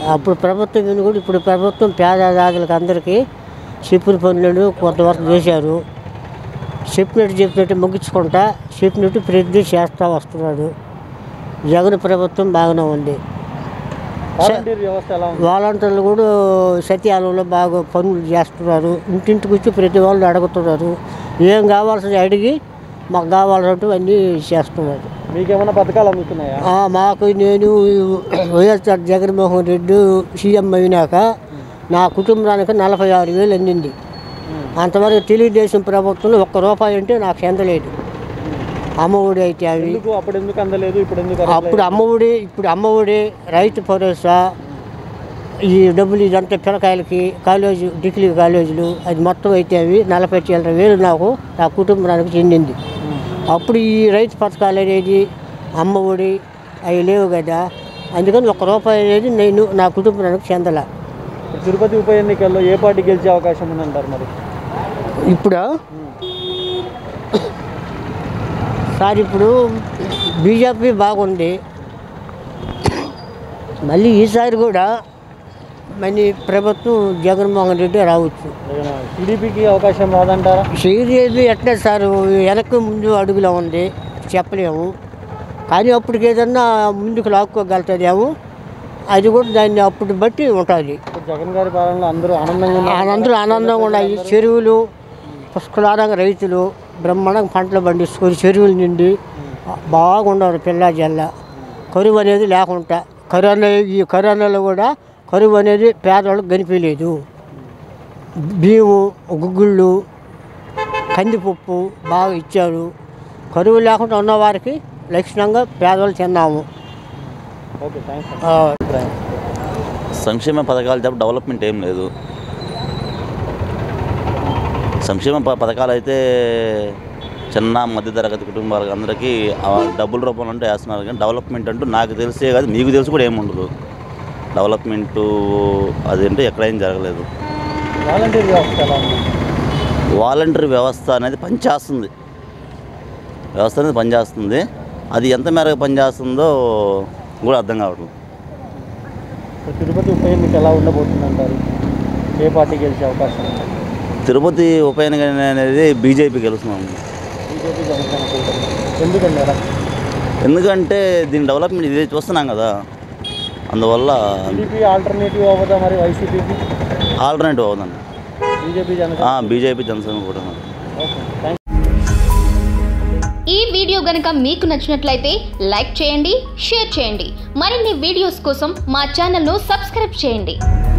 అప్పుడు ప్రభుత్వం మీద కూడా ఇప్పుడు ప్రభుత్వం పేద దాదులకు అందరికీ చెప్పిన పనులను కొంతవరకు చేశారు చెప్పినట్టు చెప్పినట్టు ముగించుకుంటా చెప్పినట్టు ప్రతి చేస్తూ వస్తున్నాడు జగన్ ప్రభుత్వం బాగానే ఉంది వాలంటీర్ వ్యవస్థ ఎలా ఉంది వాలంటీర్లు కూడా సత్యాలంలో బాగా పనులు చేస్తున్నారు ఇంటింటికి వచ్చి ప్రతి వాళ్ళు అడుగుతున్నారు ఏం కావాల్సింది అడిగి మాకు కావాలంటూ అన్నీ చేస్తున్నారు మీకేమైనా పథకాలు అందుతున్నాయా ఆ, మాకు నేను వైఎస్ఆర్ జగన్మోహన్ రెడ్డి సీఎం అయినాక నా కుటుంబానికి నలభై ఆరు వేలు అందింది అంతవరకు తెలుగుదేశం ప్రభుత్వంలో ఒక్క రూపాయి అంటే నాకు చెందలేదు అమ్మఒడి అయితే అవి ఎందుకు అప్పుడు ఎందుకు అందలేదు ఇప్పుడు ఎందుకు అందలేదు? అప్పుడు అమ్మఒడి ఇప్పుడు అమ్మఒడి రైతు భరోసా ఈ డబ్బులు ఇదంతా పిల్లకాయలకి కాలేజీ డిగ్రీ కాలేజీలు అది మొత్తం అయితే అవి నలభై చిల్లర వేలు నాకు నా కుటుంబానికి చెందింది అప్పుడు ఈ రైతు పథకాలు అనేది అమ్మఒడి అవి లేవు కదా అందుకని ఒక రూపాయి అనేది నేను నా కుటుంబానికి చెందల ఇప్పుడు తిరుపతి ఉప ఎన్నికల్లో ఏ పార్టీ గెలిచే అవకాశం ఉందంటారు మరి ఇప్పుడు సార్ ఇప్పుడు బీజేపీ బాగుంది మళ్ళీ ఈసారి కూడా మళ్ళీ ప్రభుత్వం జగన్మోహన్ రెడ్డి రావచ్చు టీడీపీకి అవకాశం రాదంటారా శ్రీదేవి ఎట్లా సార్ వెనక్కి ముందు అడుగులో ఉంది చెప్పలేము కానీ అప్పటికి ఏదన్నా ముందుకు లాక్కోగలుగుతుందేమో అది కూడా దాన్ని అప్పుడు బట్టి ఉంటుంది ఇప్పుడు జగన్ గారి పాలనలో అందరూ ఆనందంగా ఉన్నారు అందరూ ఆనందంగా ఉన్నాయి చెరువులు పుష్కలారంగా రైతులు బ్రహ్మాండంగా పంటలు పండించుకొని చెరువులు నిండి బాగున్నారు పిల్ల జల్ల కరువు అనేది లేకుండా కరోనా ఈ కరోనాలో కూడా కరువు అనేది పేదవాళ్ళకి కనిపించలేదు బియ్యము గుగ్గుళ్ళు కందిపప్పు బాగా ఇచ్చారు కరువు లేకుండా ఉన్నవారికి లక్షణంగా పేదవాళ్ళు తిన్నాము ఓకే థ్యాంక్స్ ఆ, అభిప్రాయం సంక్షేమ పథకాలు తప్ప డెవలప్మెంట్ ఏం లేదు సంక్షేమ ప- పథకాలు అయితే చిన్న మధ్యతరగతి కుటుంబాలకు అందరికీ ఆ డబ్బుల రూపంలో అంటే వేస్తున్నారు కానీ డెవలప్మెంట్ అంటూ నాకు తెలిసే కాదు మీకు తెలిసి కూడా ఏముండదు డెవలప్మెంటు అదేంటో ఎక్కడైనా జరగలేదు వాలంటీర్ వ్యవస్థ ఎలా ఉంది వాలంటరీ వ్యవస్థ అనేది పనిచేస్తుంది వ్యవస్థ అనేది పనిచేస్తుంది అది ఎంత మేరకు పనిచేస్తుందో కూడా అర్థం కావట్లేదు ఇప్పుడు తిరుపతి ఉప ఎన్నిక ఎలా ఉండబోతుంది అంటారు ఏ పార్టీ గెలిచే అవకాశం ఉంది తిరుపతి ఉప ఎన్నిక అనేది బీజేపీ గెలుస్తున్నాం బీజేపీ జనసేన కూటమి ఎందుకండి అలా ఎందుకంటే దీని డెవలప్మెంట్ ఇది చూస్తున్నాం కదా అందువల్ల టీడీపీ ఆల్టర్నేటివ్ అవ్వదా మరి వైసీపీకి ఆల్టర్నేటివ్ అవుతుంది బీజేపీ జనసేన బీజేపీ జనసేన కూడా ఓకే థ్యాంక్ ఈ వీడియో గనుక మీకు నచ్చినట్లయితే లైక్ చేయండి షేర్ చేయండి మరిన్ని వీడియోస్ కోసం మా ఛానల్ను సబ్స్క్రైబ్ చేయండి